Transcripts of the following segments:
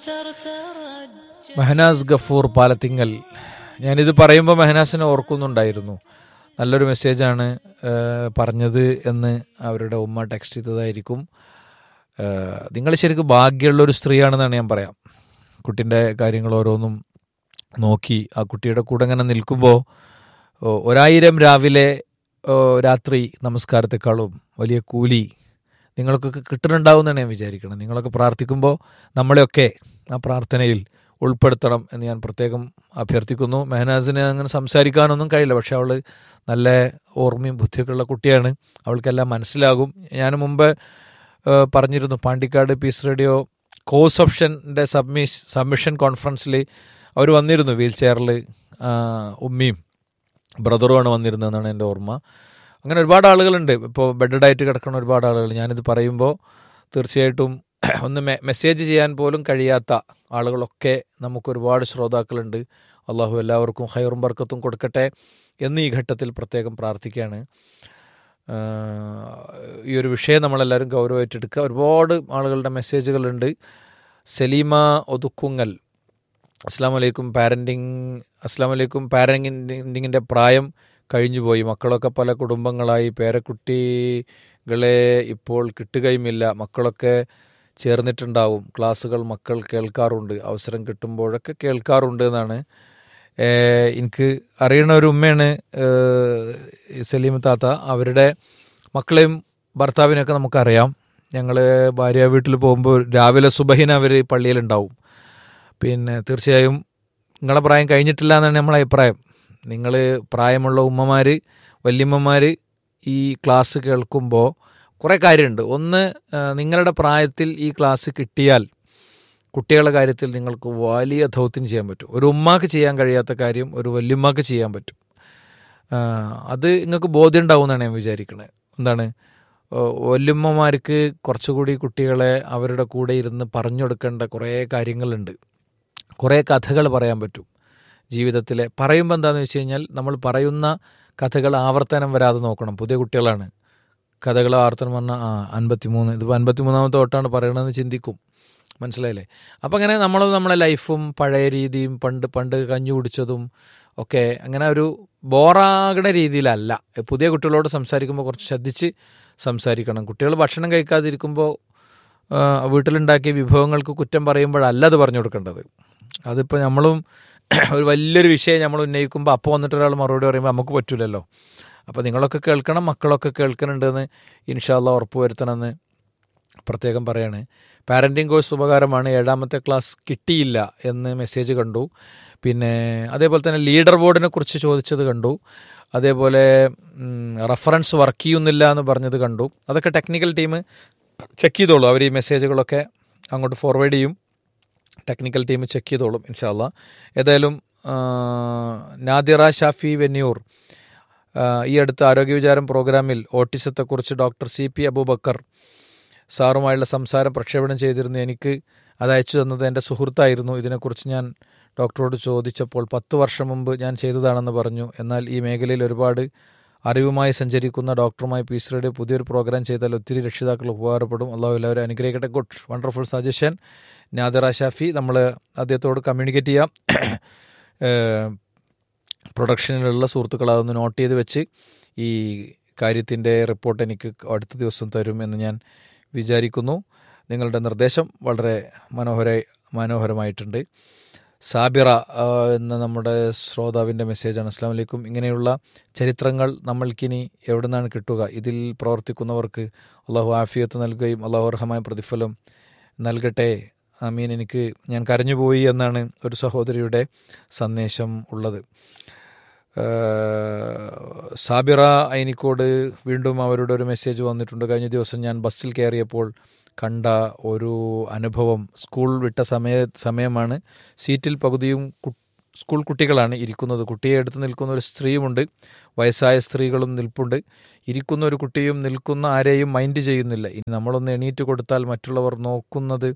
മെഹനാസ് ഗഫൂർ പാലത്തിങ്ങൽ ഞാനിത് പറയുമ്പോൾ മെഹനാസിനെ ഓർക്കുന്നുണ്ടായിരുന്നു നല്ലൊരു മെസ്സേജാണ് ഏഹ്, പറഞ്ഞത് എന്ന് അവരുടെ ഉമ്മ ടെക്സ്റ്റ് ചെയ്തതായിരിക്കും നിങ്ങൾ ശരിക്കും ഭാഗ്യമുള്ള ഒരു സ്ത്രീയാണെന്നാണ് ഞാൻ പറയാം കുട്ടിൻ്റെ കാര്യങ്ങൾ ഓരോന്നും നോക്കി ആ കുട്ടിയുടെ കൂടെ ഇങ്ങനെ നിൽക്കുമ്പോൾ ഓ, ഒരായിരം രാവിലെ ഓ, രാത്രി നമസ്കാരത്തെക്കാളും വലിയ കൂലി നിങ്ങൾക്കൊക്കെ കിട്ടുന്നുണ്ടാവുമെന്നാണ് ഞാൻ വിചാരിക്കുന്നത് നിങ്ങളൊക്കെ പ്രാർത്ഥിക്കുമ്പോൾ നമ്മളെയൊക്കെ ആ പ്രാർത്ഥനയിൽ ഉൾപ്പെടുത്തണം എന്ന് ഞാൻ പ്രത്യേകം അഭ്യർത്ഥിക്കുന്നു മെഹനാസിന് അങ്ങനെ സംസാരിക്കാനൊന്നും കഴിയില്ല പക്ഷെ അവൾ നല്ല ഓർമ്മയും ബുദ്ധിയൊക്കെ ഉള്ള കുട്ടിയാണ് അവൾക്കെല്ലാം മനസ്സിലാകും ഞാൻ മുമ്പ് ഏഹ്, പറഞ്ഞിരുന്നു പാണ്ടിക്കാട് പീസ് റേഡിയോ കോഴ്സ് ഓപ്ഷൻ്റെ സബ്മിഷ് സബ്മിഷൻ കോൺഫറൻസിൽ അവർ വന്നിരുന്നു വീൽ ചെയറിൽ ഉമ്മയും ബ്രദറുമാണ് വന്നിരുന്നതെന്നാണ് എൻ്റെ ഓർമ്മ അങ്ങനെ ഒരുപാട് ആളുകളുണ്ട് ഇപ്പോൾ ബെഡഡായിട്ട് കിടക്കുന്ന ഒരുപാട് ആളുകൾ ഞാനിത് പറയുമ്പോൾ തീർച്ചയായിട്ടും ഒന്ന് മെ മെസ്സേജ് ചെയ്യാൻ പോലും കഴിയാത്ത ആളുകളൊക്കെ നമുക്ക് ഒരുപാട് ശ്രോതാക്കളുണ്ട് അള്ളാഹു എല്ലാവർക്കും ഹൈറും ബർക്കത്തും കൊടുക്കട്ടെ എന്ന് ഈ ഘട്ടത്തിൽ പ്രത്യേകം പ്രാർത്ഥിക്കുകയാണ് ആഹ് ഈ ഒരു വിഷയം നമ്മളെല്ലാവരും ഗൗരവമായിട്ട് എടുക്കുക ഒരുപാട് ആളുകളുടെ മെസ്സേജുകളുണ്ട് സലീമ ഒതുക്കുങ്ങൽ അസ്സാം വലൈക്കും പാരൻറ്റിങ് അസ്സാം വലൈക്കും പാരൻറ്റിങ്ങിൻ്റെ പ്രായം കഴിഞ്ഞുപോയി മക്കളൊക്കെ പല കുടുംബങ്ങളായി പേരക്കുട്ടികളെ ഇപ്പോൾ കിട്ടുകയുമില്ല മക്കളൊക്കെ ചേർന്നിട്ടുണ്ടാവും ക്ലാസ്സുകൾ മക്കൾ കേൾക്കാറുണ്ട് അവസരം കിട്ടുമ്പോഴൊക്കെ കേൾക്കാറുണ്ട് എന്നാണ് ഏഹ് എനിക്ക് അറിയുന്ന ഒരു ഉമ്മയാണ് ഏഹ് സലീം താത്ത അവരുടെ മക്കളെയും ഭർത്താവിനെയൊക്കെ നമുക്കറിയാം ഞങ്ങൾ ഭാര്യ വീട്ടിൽ പോകുമ്പോൾ രാവിലെ സുബഹിന് അവർ പള്ളിയിലുണ്ടാവും പിന്നെ തീർച്ചയായും നിങ്ങളെ പ്രായം കഴിഞ്ഞിട്ടില്ല എന്നാണ് നമ്മളെ അഭിപ്രായം നിങ്ങൾ പ്രായമുള്ള ഉമ്മമാർ വല്യമ്മമാർ ഈ ക്ലാസ് കേൾക്കുമ്പോൾ കുറേ കാര്യമുണ്ട് ഒന്ന് ആ, നിങ്ങളുടെ പ്രായത്തിൽ ഈ ക്ലാസ് കിട്ടിയാൽ കുട്ടികളുടെ കാര്യത്തിൽ നിങ്ങൾക്ക് വലിയ ദൗത്യം ചെയ്യാൻ പറ്റും ഒരു ഉമ്മാക്ക് ചെയ്യാൻ കഴിയാത്ത കാര്യം ഒരു വല്യമ്മക്ക് ചെയ്യാൻ പറ്റും ആ, അത് നിങ്ങൾക്ക് ബോധ്യം ഉണ്ടാവും എന്നാണ് ഞാൻ വിചാരിക്കുന്നത് എന്താണ് ഓ, വല്യമ്മമാർക്ക് കുറച്ചുകൂടി കുട്ടികളെ അവരുടെ കൂടെ ഇരുന്ന് പറഞ്ഞു കൊടുക്കേണ്ട കുറേ കാര്യങ്ങളുണ്ട് കുറേ കഥകൾ പറയാൻ പറ്റും ജീവിതത്തിലെ പറയുമ്പോൾ എന്താണെന്ന് വെച്ച് കഴിഞ്ഞാൽ നമ്മൾ പറയുന്ന കഥകൾ ആവർത്തനം വരാതെ നോക്കണം പുതിയ കുട്ടികളാണ് കഥകൾ ആവർത്തനം പറഞ്ഞാൽ ആ അൻപത്തിമൂന്ന് ഇതിപ്പോൾ അൻപത്തിമൂന്നാമത്തെ തൊട്ടാണ് പറയണമെന്ന് ചിന്തിക്കും മനസ്സിലായില്ലേ അപ്പം അങ്ങനെ നമ്മൾ നമ്മളെ ലൈഫും പഴയ രീതിയും പണ്ട് പണ്ട് കഞ്ഞി കുടിച്ചതും ഒക്കെ അങ്ങനെ ഒരു ബോറാകണ രീതിയിലല്ല പുതിയ കുട്ടികളോട് സംസാരിക്കുമ്പോൾ കുറച്ച് ശ്രദ്ധിച്ച് സംസാരിക്കണം കുട്ടികൾ ഭക്ഷണം കഴിക്കാതിരിക്കുമ്പോൾ ആ, വീട്ടിലുണ്ടാക്കിയ വിഭവങ്ങൾക്ക് കുറ്റം പറയുമ്പോഴല്ല അത് പറഞ്ഞു കൊടുക്കേണ്ടത് അതിപ്പോൾ നമ്മളും ഒരു വലിയൊരു വിഷയം നമ്മൾ ഉന്നയിക്കുമ്പോൾ അപ്പോൾ വന്നിട്ട് ഒരാൾ മറുപടി പറയുമ്പോൾ നമുക്ക് പറ്റില്ലല്ലോ അപ്പോൾ നിങ്ങളൊക്കെ കേൾക്കണം മക്കളൊക്കെ കേൾക്കുന്നുണ്ടെന്ന് ഇൻഷാല്ല ഉറപ്പ് വരുത്തണമെന്ന് പ്രത്യേകം പറയാണ് പാരൻറ്റിങ് കോഴ്സ് ഉപകാരമാണ് ഏഴാമത്തെ ക്ലാസ് കിട്ടിയില്ല എന്ന് മെസ്സേജ് കണ്ടു പിന്നെ അതേപോലെ തന്നെ ലീഡർ ബോർഡിനെ കുറിച്ച് ചോദിച്ചത് കണ്ടു അതേപോലെ റഫറൻസ് വർക്ക് ചെയ്യുന്നില്ല എന്ന് പറഞ്ഞത് കണ്ടു അതൊക്കെ ടെക്നിക്കൽ ടീം ചെക്ക് ചെയ്തോളൂ അവർ ഈ മെസ്സേജുകളൊക്കെ അങ്ങോട്ട് ഫോർവേഡ് ചെയ്യും ടെക്നിക്കൽ ടീം ചെക്ക് ചെയ്തോളും ഇൻഷാല്ല ഏതായാലും ആ, നാദിറ ഷാഫി വെന്നിയൂർ ആ, ഈ അടുത്ത ആരോഗ്യ വിചാരം പ്രോഗ്രാമിൽ ഓട്ടിസത്തെക്കുറിച്ച് ഡോക്ടർ സി പി അബൂബക്കർ സാറുമായുള്ള സംസാരം പ്രക്ഷേപണം ചെയ്തിരുന്നു എനിക്ക് അത് അയച്ചു തന്നത് എൻ്റെ സുഹൃത്തായിരുന്നു ഇതിനെക്കുറിച്ച് ഞാൻ ഡോക്ടറോട് ചോദിച്ചപ്പോൾ പത്ത് വർഷം മുമ്പ് ഞാൻ ചെയ്തതാണെന്ന് പറഞ്ഞു എന്നാൽ ഈ മേഖലയിൽ ഒരുപാട് അറിവുമായി സഞ്ചരിക്കുന്ന ഡോക്ടറുമായി പീസ് റേഡിയോ പുതിയൊരു പ്രോഗ്രാം ചെയ്താൽ ഒത്തിരി രക്ഷിതാക്കൾ ഉപകാരപ്പെടും അള്ളാഹു എല്ലാവരും അനുഗ്രഹിക്കട്ടെ good wonderful suggestion Nadira Shafi നമ്മൾ അദ്ദേഹത്തോട് കമ്മ്യൂണിക്കേറ്റ് ചെയ്യാം ഏഹ് പ്രൊഡക്ഷനിലുള്ള സുഹൃത്തുക്കൾ അതൊന്ന് നോട്ട് ചെയ്ത് വെച്ച് ഈ കാര്യത്തിൻ്റെ റിപ്പോർട്ട് എനിക്ക് അടുത്ത ദിവസം തരും എന്ന് ഞാൻ വിചാരിക്കുന്നു നിങ്ങളുടെ നിർദ്ദേശം വളരെ മനോഹര മനോഹരമായിട്ടുണ്ട് സാബിറ ആ, എന്ന നമ്മുടെ ശ്രോതാവിൻ്റെ മെസ്സേജാണ് അസ്സാം വലൈക്കും ഇങ്ങനെയുള്ള ചരിത്രങ്ങൾ നമ്മൾക്കിനി എവിടെ നിന്നാണ് കിട്ടുക ഇതിൽ പ്രവർത്തിക്കുന്നവർക്ക് അള്ളാഹു ആഫിയത്ത് നൽകുകയും അള്ളാഹു അർഹമായ പ്രതിഫലം നൽകട്ടെ അമീൻ എനിക്ക് ഞാൻ കരഞ്ഞുപോയി എന്നാണ് ഒരു സഹോദരിയുടെ സന്ദേശം ഉള്ളത് ഏഹ് സാബിറ ഐനിക്കോട് വീണ്ടും അവരുടെ ഒരു മെസ്സേജ് വന്നിട്ടുണ്ട് കഴിഞ്ഞ ദിവസം ഞാൻ ബസ്സിൽ കയറിയപ്പോൾ കണ്ട ഒരു അനുഭവം സ്കൂൾ വിട്ട സമയ സമയമാണ് സീറ്റിൽ പകുതിയും കു- സ്കൂൾ കുട്ടികളാണ് ഇരിക്കുന്നത് കുട്ടിയെ എടുത്ത് നിൽക്കുന്ന ഒരു സ്ത്രീയുമുണ്ട് വയസ്സായ സ്ത്രീകളും നിൽപ്പുണ്ട് ഇരിക്കുന്ന ഒരു കുട്ടിയും നിൽക്കുന്ന ആരെയും മൈൻഡ് ചെയ്യുന്നില്ല ഇനി നമ്മളൊന്ന് എണീറ്റ് കൊടുത്താൽ മറ്റുള്ളവർ നോക്കുന്നത്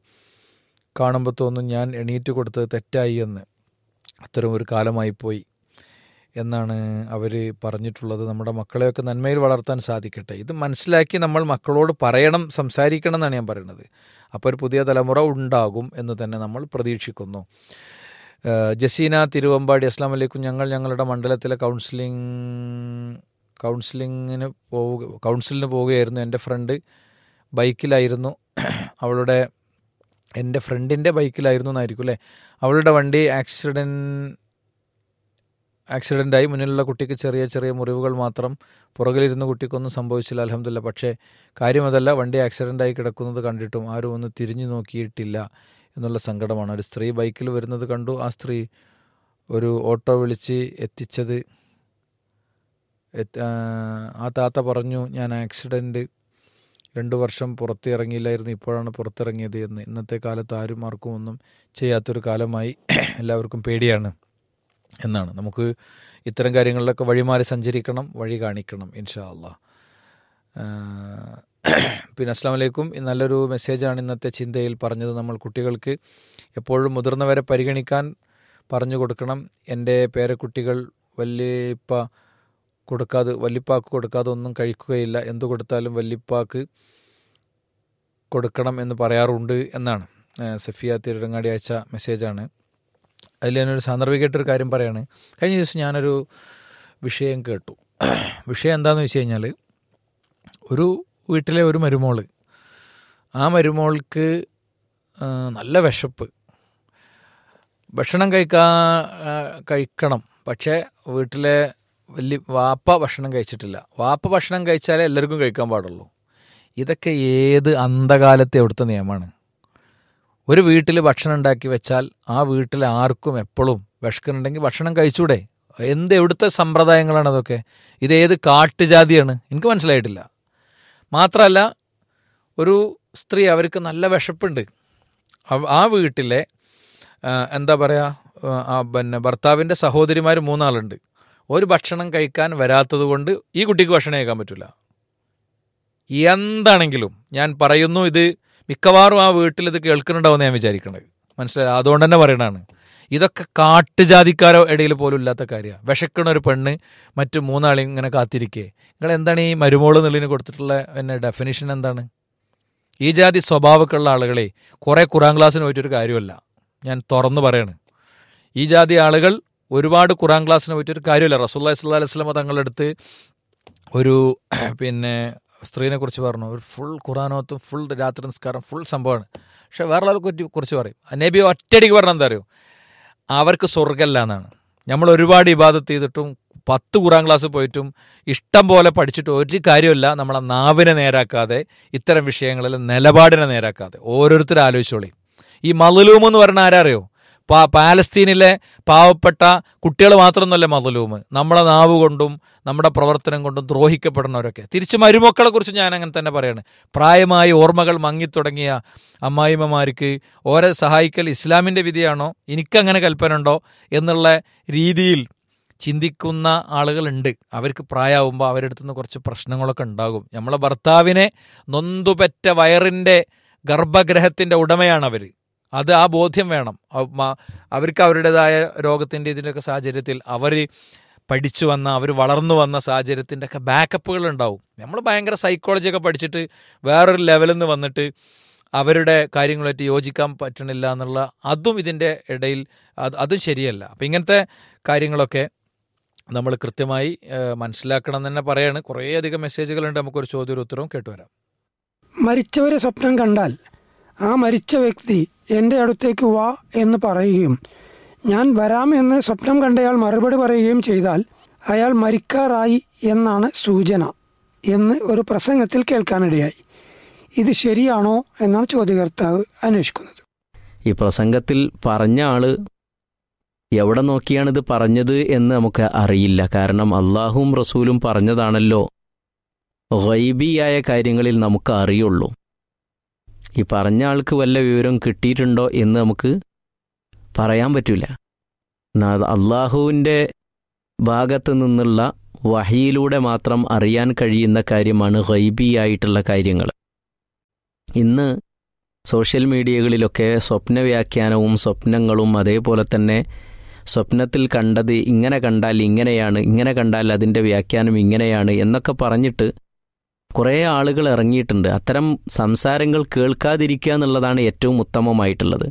കാണുമ്പോൾ തോന്നും ഞാൻ എണീറ്റ് കൊടുത്തത് തെറ്റായി എന്ന് അത്തരം ഒരു കാലമായി പോയി എന്നാണ് അവർ പറഞ്ഞിട്ടുള്ളത് നമ്മുടെ മക്കളെയൊക്കെ നന്മയിൽ വളർത്താൻ സാധിക്കട്ടെ ഇത് മനസ്സിലാക്കി നമ്മൾ മക്കളോട് പറയണം സംസാരിക്കണം എന്നാണ് ഞാൻ പറയുന്നത് അപ്പോൾ ഒരു പുതിയ തലമുറ ഉണ്ടാകും എന്ന് തന്നെ നമ്മൾ പ്രതീക്ഷിക്കുന്നു ഏഹ് ജസീന തിരുവമ്പാടി അസ്ലാം വലൈക്കും ഞങ്ങൾ ഞങ്ങളുടെ മണ്ഡലത്തിലെ കൗൺസിലിംഗ് കൗൺസിലിങ്ങിന് പോവുക കൗൺസിലിന് പോവുകയായിരുന്നു എൻ്റെ ഫ്രണ്ട് ബൈക്കിലായിരുന്നു അവളുടെ എൻ്റെ ഫ്രണ്ടിൻ്റെ ബൈക്കിലായിരുന്നു എന്നായിരിക്കും അല്ലേ അവളുടെ വണ്ടി ആക്സിഡൻറ്റ് ആക്സിഡൻ്റായി മുന്നിലുള്ള കുട്ടിക്ക് ചെറിയ ചെറിയ മുറിവുകൾ മാത്രം പുറകിലിരുന്ന കുട്ടിക്കൊന്നും സംഭവിച്ചില്ല അലഹമില്ല പക്ഷേ കാര്യം അതല്ല വണ്ടി ആക്സിഡൻ്റായി കിടക്കുന്നത് കണ്ടിട്ടും ആരും ഒന്ന് തിരിഞ്ഞു നോക്കിയിട്ടില്ല എന്നുള്ള സങ്കടമാണ് ഒരു സ്ത്രീ ബൈക്കിൽ വരുന്നത് കണ്ടു ആ സ്ത്രീ ഒരു ഓട്ടോ വിളിച്ച് എത്തിച്ചത് എത്ത്- ആ, ആ താത്ത പറഞ്ഞു ഞാൻ ആക്സിഡൻറ്റ് രണ്ട് വർഷം പുറത്തിറങ്ങിയില്ലായിരുന്നു ഇപ്പോഴാണ് പുറത്തിറങ്ങിയത് എന്ന് ഇന്നത്തെ കാലത്ത് ആരും ആർക്കും ഒന്നും ചെയ്യാത്തൊരു കാലമായി എല്ലാവർക്കും പേടിയാണ് എന്നാണ് നമുക്ക് ഇത്തരം കാര്യങ്ങളിലൊക്കെ വഴിമാറി സഞ്ചരിക്കണം വഴി കാണിക്കണം ഇൻഷാ അള്ളാ പിന്നെ അസ്സാം വലൈക്കും ഈ നല്ലൊരു മെസ്സേജാണ് ഇന്നത്തെ ചിന്തയിൽ പറഞ്ഞത് നമ്മൾ കുട്ടികൾക്ക് എപ്പോഴും മുതിർന്നവരെ പരിഗണിക്കാൻ പറഞ്ഞു കൊടുക്കണം എൻ്റെ പേരക്കുട്ടികൾ വല്യപ്പ കൊടുക്കാതെ വല്യപ്പാക്ക് കൊടുക്കാതെ ഒന്നും കഴിക്കുകയില്ല എന്തു കൊടുത്താലും വല്യപ്പാക്ക് കൊടുക്കണം എന്ന് പറയാറുണ്ട് എന്നാണ് ആ, സഫിയ തിരുരങ്ങാടി അയച്ച മെസ്സേജാണ് അതിൽ ഞാനൊരു സാന്ദർഭികമായിട്ടൊരു കാര്യം പറയാണ് കഴിഞ്ഞ ദിവസം ഞാനൊരു വിഷയം കേട്ടു വിഷയം എന്താണെന്ന് വെച്ച് കഴിഞ്ഞാൽ ഒരു വീട്ടിലെ ഒരു മരുമോള് ആ മരുമോൾക്ക് ആ, നല്ല വിശപ്പ് ഭക്ഷണം കഴിക്കാ ആ, കഴിക്കണം പക്ഷേ വീട്ടിലെ വലിയ വാപ്പ ഭക്ഷണം കഴിച്ചിട്ടില്ല വാപ്പ ഭക്ഷണം കഴിച്ചാലേ എല്ലാവർക്കും കഴിക്കാൻ പാടുള്ളൂ ഇതൊക്കെ ഏത് അന്ധകാലത്തെ അവിടുത്തെ നിയമമാണ് ഒരു വീട്ടിൽ ഭക്ഷണം ഉണ്ടാക്കി വെച്ചാൽ ആ വീട്ടിൽ ആർക്കും എപ്പോഴും വിശക്കുന്നുണ്ടെങ്കിൽ ഭക്ഷണം കഴിച്ചൂടെ എന്ത് എവിടുത്തെ സമ്പ്രദായങ്ങളാണ് അതൊക്കെ ഇത് ഏത് കാട്ടുജാതിയാണ് എനിക്ക് മനസ്സിലായിട്ടില്ല മാത്രമല്ല ഒരു സ്ത്രീ അവർക്ക് നല്ല വിശപ്പുണ്ട് അവ- ആ വീട്ടിലെ ആ, എന്താ പറയുക ആ പിന്നെ ഭർത്താവിൻ്റെ സഹോദരിമാർ മൂന്നാളുണ്ട് ഒരു ഭക്ഷണം കഴിക്കാൻ വരാത്തത് കൊണ്ട് ഈ കുട്ടിക്ക് ഭക്ഷണം കഴിക്കാൻ പറ്റില്ല എന്താണെങ്കിലും ഞാൻ പറയുന്നു ഇത് മിക്കവാറും ആ വീട്ടിൽ ഇത് കേൾക്കുന്നുണ്ടാവുമെന്ന് ഞാൻ വിചാരിക്കണത് മനസ്സിലായി അതുകൊണ്ട് തന്നെ പറയണതാണ് ഇതൊക്കെ കാട്ടുജാതിക്കാരോ ഇടയിൽ പോലും ഇല്ലാത്ത കാര്യമാണ് വിശക്കണ ഒരു പെണ്ണ് മറ്റു മൂന്നാളും ഇങ്ങനെ കാത്തിരിക്കേ നിങ്ങൾ എന്താണ് ഈ മരുമോള് എന്നുള്ളതിന് കൊടുത്തിട്ടുള്ള പിന്നെ ഡെഫിനിഷൻ എന്താണ് ഈ ജാതി സ്വഭാവമൊക്കെയുള്ള ആളുകളെ കുറേ ഖുറാൻ ക്ലാസ്സിന് പോയിട്ടൊരു കാര്യമല്ല ഞാൻ തുറന്നു പറയാണ് ഈ ജാതി ആളുകൾ ഒരുപാട് ഖുറാൻ ക്ലാസ്സിന് പോയിട്ടൊരു കാര്യമല്ല റസൂല്ലാ സ്വല്ലാ അലൈഹി സ്വലമ തങ്ങളുടെ അടുത്ത് ഒരു പിന്നെ സ്ത്രീനെ കുറിച്ച് പറഞ്ഞു ഒരു ഫുൾ ഖുറാനോത്തും ഫുൾ രാത്രി നിസ്കാരം ഫുൾ സംഭവമാണ് പക്ഷെ വേറെ ആൾക്ക് കുറിച്ച് പറയും നബി ഒറ്റയടിക്ക് പറഞ്ഞ എന്താ അറിയോ അവർക്ക് സ്വർഗമല്ല എന്നാണ് നമ്മൾ ഒരുപാട് ഇബാദത്ത് ചെയ്തിട്ടും പത്ത് ഖുറാൻ ക്ലാസ് പോയിട്ടും ഇഷ്ടം പോലെ പഠിച്ചിട്ട് ഒരു കാര്യമില്ല നമ്മളെ നാവിനെ നേരാക്കാതെ ഇത്തരം വിഷയങ്ങളിൽ നിലപാടിനെ നേരാക്കാതെ ഓരോരുത്തർ ആലോചിച്ചോളി ഈ മലലൂം എന്ന് പറഞ്ഞ ആരാ അറിയോ പാ പാലസ്തീനിലെ പാവപ്പെട്ട കുട്ടികൾ മാത്രമൊന്നുമല്ല മതലൂമ് നമ്മളെ നാവ് കൊണ്ടും നമ്മുടെ പ്രവർത്തനം കൊണ്ടും ദ്രോഹിക്കപ്പെടുന്നവരൊക്കെ തിരിച്ച് മരുമക്കളെ കുറിച്ച് ഞാൻ അങ്ങനെ തന്നെ പറയാണ് പ്രായമായി ഓർമ്മകൾ മങ്ങിത്തുടങ്ങിയ അമ്മായിമ്മമാർക്ക് ഓരെ സഹായിക്കൽ ഇസ്ലാമിൻ്റെ വിധിയാണോ എനിക്കങ്ങനെ കൽപ്പന ഉണ്ടോ എന്നുള്ള രീതിയിൽ ചിന്തിക്കുന്ന ആളുകളുണ്ട് അവർക്ക് പ്രായമാകുമ്പോൾ അവരുടെ അടുത്ത് നിന്ന് കുറച്ച് പ്രശ്നങ്ങളൊക്കെ ഉണ്ടാകും നമ്മളെ ഭർത്താവിനെ നൊന്തുപെറ്റ വയറിൻ്റെ ഗർഭഗ്രഹത്തിൻ്റെ ഉടമയാണ് അവർ അത് ആ ബോധ്യം വേണം അവ- മ- അവർക്ക് അവരുടേതായ രോഗത്തിൻ്റെ ഇതിൻ്റെയൊക്കെ സാഹചര്യത്തിൽ അവർ പഠിച്ചു വന്ന അവർ വളർന്നു വന്ന സാഹചര്യത്തിൻ്റെ ഒക്കെ ബാക്കപ്പുകൾ ഉണ്ടാവും നമ്മൾ ഭയങ്കര സൈക്കോളജി ഒക്കെ പഠിച്ചിട്ട് വേറൊരു ലെവലിൽ നിന്ന് വന്നിട്ട് അവരുടെ കാര്യങ്ങളുമായിട്ട് യോജിക്കാൻ പറ്റണില്ല എന്നുള്ള അതും ഇതിൻ്റെ ഇടയിൽ അത് അതും ശരിയല്ല അപ്പം ഇങ്ങനത്തെ കാര്യങ്ങളൊക്കെ നമ്മൾ കൃത്യമായി ഏഹ്, മനസ്സിലാക്കണം എന്ന് തന്നെ പറയാണ് കുറേയധികം മെസ്സേജുകളുണ്ട് നമുക്കൊരു ചോദ്യം ഒരു ഉത്തരവും കേട്ടുവരാം മരിച്ചവരെ സ്വപ്നം കണ്ടാൽ ആ മരിച്ച വ്യക്തി എൻ്റെ അടുത്തേക്ക് വാ എന്ന് പറയുകയും ഞാൻ വരാം എന്ന് സ്വപ്നം കണ്ടയാൾ മറുപടി പറയുകയും ചെയ്താൽ അയാൾ മരിക്കാറായി എന്നാണ് സൂചന എന്ന് ഒരു പ്രസംഗത്തിൽ കേൾക്കാനിടയായി ഇത് ശരിയാണോ എന്നാണ് ചോദ്യകർത്താവ് അന്വേഷിക്കുന്നത് ഈ പ്രസംഗത്തിൽ പറഞ്ഞ ആള് എവിടെ നോക്കിയാണ് ഇത് പറഞ്ഞത് എന്ന് നമുക്ക് അറിയില്ല കാരണം അള്ളാഹും റസൂലും പറഞ്ഞതാണല്ലോ ഗൈബിയായ കാര്യങ്ങളിൽ നമുക്ക് അറിയുള്ളൂ ഈ പറഞ്ഞ ആൾക്ക് വല്ല വിവരം കിട്ടിയിട്ടുണ്ടോ എന്ന് നമുക്ക് പറയാൻ പറ്റില്ല അള്ളാഹുവിൻ്റെ ഭാഗത്ത് നിന്നുള്ള വഹിയിലൂടെ മാത്രം അറിയാൻ കഴിയുന്ന കാര്യമാണ് ഗൈബിയായിട്ടുള്ള കാര്യങ്ങൾ ഇന്ന് സോഷ്യൽ മീഡിയകളിലൊക്കെ സ്വപ്ന വ്യാഖ്യാനവും സ്വപ്നങ്ങളും അതേപോലെ തന്നെ സ്വപ്നത്തിൽ കണ്ടത് ഇങ്ങനെ കണ്ടാൽ ഇങ്ങനെയാണ് ഇങ്ങനെ കണ്ടാൽ അതിൻ്റെ വ്യാഖ്യാനം ഇങ്ങനെയാണ് എന്നൊക്കെ പറഞ്ഞിട്ട് കുറേ ആളുകൾ ഇറങ്ങിയിട്ടുണ്ട് അത്തരം സംസാരങ്ങൾ കേൾക്കാതിരിക്കുക എന്നുള്ളതാണ് ഏറ്റവും ഉത്തമമായിട്ടുള്ളത്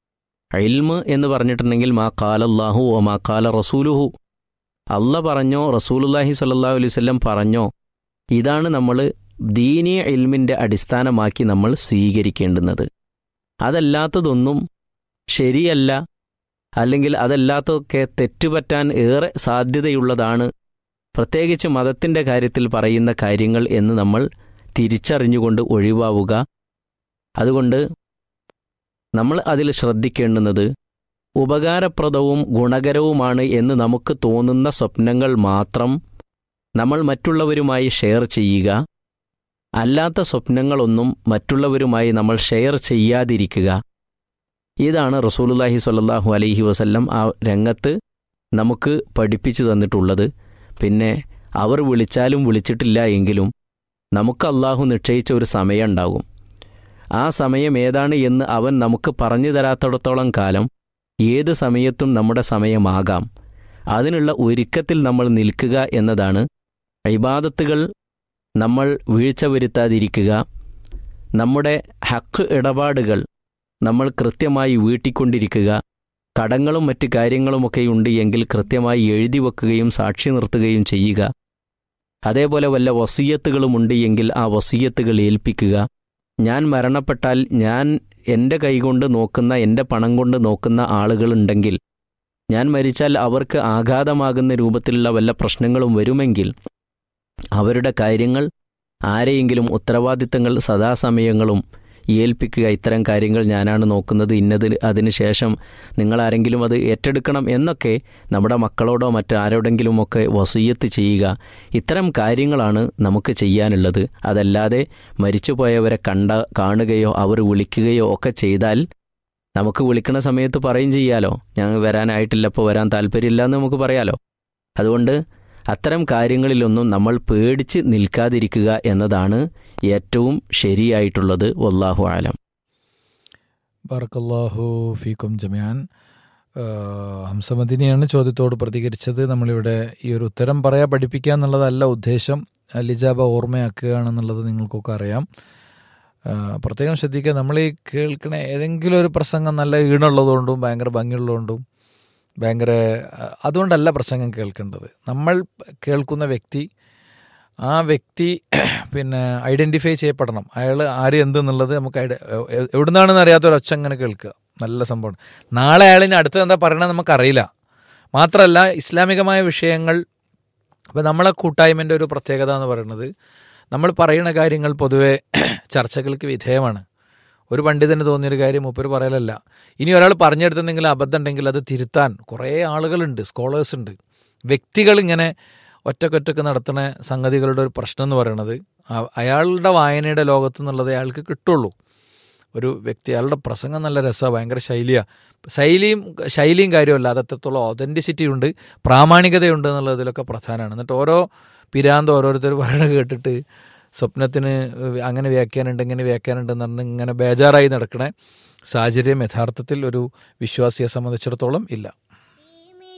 ഇൽമ് എന്ന് പറഞ്ഞിട്ടുണ്ടെങ്കിൽ മാ കാലല്ലാഹു ഓ മാ കാല റസൂലുഹു അല്ല പറഞ്ഞോ റസൂലുല്ലാഹി സ്വല്ലല്ലാഹു അലൈഹി വസല്ലം പറഞ്ഞോ ഇതാണ് നമ്മൾ ദീനീയ ഇൽമിൻ്റെ അടിസ്ഥാനമാക്കി നമ്മൾ സ്വീകരിക്കേണ്ടുന്നത് അതല്ലാത്തതൊന്നും ശരിയല്ല അല്ലെങ്കിൽ അതല്ലാത്തതൊക്കെ തെറ്റുപറ്റാൻ ഏറെ സാധ്യതയുള്ളതാണ് പ്രത്യേകിച്ച് മതത്തിൻ്റെ കാര്യത്തിൽ പറയുന്ന കാര്യങ്ങൾ എന്ന് നമ്മൾ തിരിച്ചറിഞ്ഞുകൊണ്ട് ഒഴിവാവുക അതുകൊണ്ട് നമ്മൾ അതിൽ ശ്രദ്ധിക്കേണ്ടുന്നത് ഉപകാരപ്രദവും ഗുണകരവുമാണ് എന്ന് നമുക്ക് തോന്നുന്ന സ്വപ്നങ്ങൾ മാത്രം നമ്മൾ മറ്റുള്ളവരുമായി ഷെയർ ചെയ്യുക അല്ലാത്ത സ്വപ്നങ്ങളൊന്നും മറ്റുള്ളവരുമായി നമ്മൾ ഷെയർ ചെയ്യാതിരിക്കുക ഇതാണ് റസൂലുല്ലാഹി സ്വല്ലല്ലാഹു അലൈഹി വസല്ലം ആ രംഗത്ത് നമുക്ക് പഠിപ്പിച്ചു തന്നിട്ടുള്ളത് പിന്നെ അവർ വിളിച്ചാലും വിളിച്ചിട്ടില്ല എങ്കിലും നമുക്ക് അള്ളാഹു നിശ്ചയിച്ച ഒരു സമയം ഉണ്ടാകും ആ സമയം ഏതാണ് എന്ന് അവൻ നമുക്ക് പറഞ്ഞു തരാത്തിടത്തോളം കാലം ഏത് സമയത്തും നമ്മുടെ സമയമാകാം അതിനുള്ള ഒരുക്കത്തിൽ നമ്മൾ നിൽക്കുക എന്നതാണ് ഇബാദത്തുകൾ നമ്മൾ വീഴ്ച വരുത്താതിരിക്കുക നമ്മുടെ ഹക്ക് ഇടപാടുകൾ നമ്മൾ കൃത്യമായി വീട്ടിക്കൊണ്ടിരിക്കുക കടങ്ങളും മറ്റ് കാര്യങ്ങളുമൊക്കെ ഉണ്ട് എങ്കിൽ കൃത്യമായി എഴുതി വെക്കുകയും സാക്ഷി നിർത്തുകയും ചെയ്യുക അതേപോലെ വല്ല വസീയത്തുകളുമുണ്ട് എങ്കിൽ ആ വസീയത്തുകൾ ഏൽപ്പിക്കുക ഞാൻ മരണപ്പെട്ടാൽ ഞാൻ എൻ്റെ കൈകൊണ്ട് നോക്കുന്ന എൻ്റെ പണം കൊണ്ട് നോക്കുന്ന ആളുകളുണ്ടെങ്കിൽ ഞാൻ മരിച്ചാൽ അവർക്ക് ആഘാതമാകുന്ന രൂപത്തിലുള്ള വല്ല പ്രശ്നങ്ങളും വരുമെങ്കിൽ അവരുടെ കാര്യങ്ങൾ ആരെയെങ്കിലും ഉത്തരവാദിത്തങ്ങൾ സദാസമയങ്ങളും ഏൽപ്പിക്കുക ഇത്തരം കാര്യങ്ങൾ ഞാനാണ് നോക്കുന്നത് ഇന്നത് അതിനുശേഷം നിങ്ങളാരെങ്കിലും അത് ഏറ്റെടുക്കണം എന്നൊക്കെ നമ്മുടെ മക്കളോടോ മറ്റാരോടെങ്കിലുമൊക്കെ വസീയത്ത് ചെയ്യുക ഇത്തരം കാര്യങ്ങളാണ് നമുക്ക് ചെയ്യാനുള്ളത് അതല്ലാതെ മരിച്ചുപോയവരെ കണ്ട കാണുകയോ അവർ വിളിക്കുകയോ ഒക്കെ ചെയ്താൽ നമുക്ക് വിളിക്കണ സമയത്ത് പറയും ചെയ്യാലോ ഞങ്ങൾ വരാനായിട്ടില്ല ഇപ്പോൾ വരാൻ താല്പര്യമില്ല എന്ന് നമുക്ക് പറയാലോ അതുകൊണ്ട് അത്തരം കാര്യങ്ങളിലൊന്നും നമ്മൾ പേടിച്ച് നിൽക്കാതിരിക്കുക എന്നതാണ് ഏറ്റവും ശരിയായിട്ടുള്ളത് വല്ലാഹു ആലം ബർക്കല്ലാഹു ഫീക്കും ജമിയാൻ ഹംസമദിനിയാണ് ചോദ്യത്തോട് പ്രതികരിച്ചത് നമ്മളിവിടെ ഈ ഒരു ഉത്തരം പറയാ പഠിപ്പിക്കുക എന്നുള്ളതല്ല ഉദ്ദേശം ലിജാബ ഓർമ്മയാക്കുകയാണെന്നുള്ളത് നിങ്ങൾക്കൊക്കെ അറിയാം ആ, പ്രത്യേകം ശ്രദ്ധിക്കുക നമ്മൾ ഈ കേൾക്കണ ഏതെങ്കിലും ഒരു പ്രസംഗം നല്ല ഈണുള്ളതുകൊണ്ടും ഭയങ്കര ഭംഗിയുള്ളതുകൊണ്ടും ഭയങ്കര ആ, അതുകൊണ്ടല്ല പ്രസംഗം കേൾക്കേണ്ടത് നമ്മൾ കേൾക്കുന്ന വ്യക്തി ആ വ്യക്തി പിന്നെ ഐഡൻറ്റിഫൈ ചെയ്യപ്പെടണം അയാൾ ആര് എന്തെന്നുള്ളത് നമുക്ക് ഐഡ- എ- എവിടുന്നാണെന്ന് അറിയാത്ത ഒരു ഒച്ച അങ്ങനെ കേൾക്കുക നല്ല സംഭവമാണ് നാളെ അയാളിന് അടുത്തത് എന്താ പറയണത് നമുക്കറിയില്ല മാത്രമല്ല ഇസ്ലാമികമായ വിഷയങ്ങൾ അപ്പോൾ നമ്മളെ കൂട്ടായ്മൻ്റെ ഒരു പ്രത്യേകത എന്ന് പറയുന്നത് നമ്മൾ പറയുന്ന കാര്യങ്ങൾ പൊതുവെ ചർച്ചകൾക്ക് വിധേയമാണ് ഒരു പണ്ഡിതന് തോന്നിയൊരു കാര്യം മൂപ്പര് പറയലല്ല ഇനി ഒരാൾ പറഞ്ഞെടുത്തെന്തെങ്കിലും അബദ്ധം ഉണ്ടെങ്കിൽ അത് തിരുത്താൻ കുറേ ആളുകളുണ്ട് സ്കോളേഴ്സ് ഉണ്ട് വ്യക്തികൾ ഇങ്ങനെ ഒറ്റക്കൊറ്റക്ക് നടത്തുന്ന സംഗതികളുടെ ഒരു പ്രശ്നം എന്ന് പറയുന്നത് അ- അയാളുടെ വായനയുടെ ലോകത്തു നിന്നുള്ളത് അയാൾക്ക് കിട്ടുള്ളൂ ഒരു വ്യക്തി അയാളുടെ പ്രസംഗം നല്ല രസമാണ് ഭയങ്കര ശൈലിയാണ് ശൈലിയും ശൈലിയും കാര്യമല്ല അത് എത്രത്തോളം ഒതൻറ്റിസിറ്റി ഉണ്ട് പ്രാമാണികതയുണ്ട് എന്നുള്ളതിലൊക്കെ പ്രധാനമാണ് എന്നിട്ട് ഓരോ പിരാന്ത് ഓരോരുത്തർ പറയണ കേട്ടിട്ട് സ്വപ്നത്തിന് അങ്ങനെ വ്യാഖ്യാനമുണ്ട് ഇങ്ങനെ വ്യാഖ്യാനമുണ്ട് എന്ന് പറഞ്ഞ് ഇങ്ങനെ ബേജാറായി നടക്കണ സാഹചര്യം യഥാർത്ഥത്തിൽ ഒരു വിശ്വാസിയെ സംബന്ധിച്ചിടത്തോളം ഇല്ല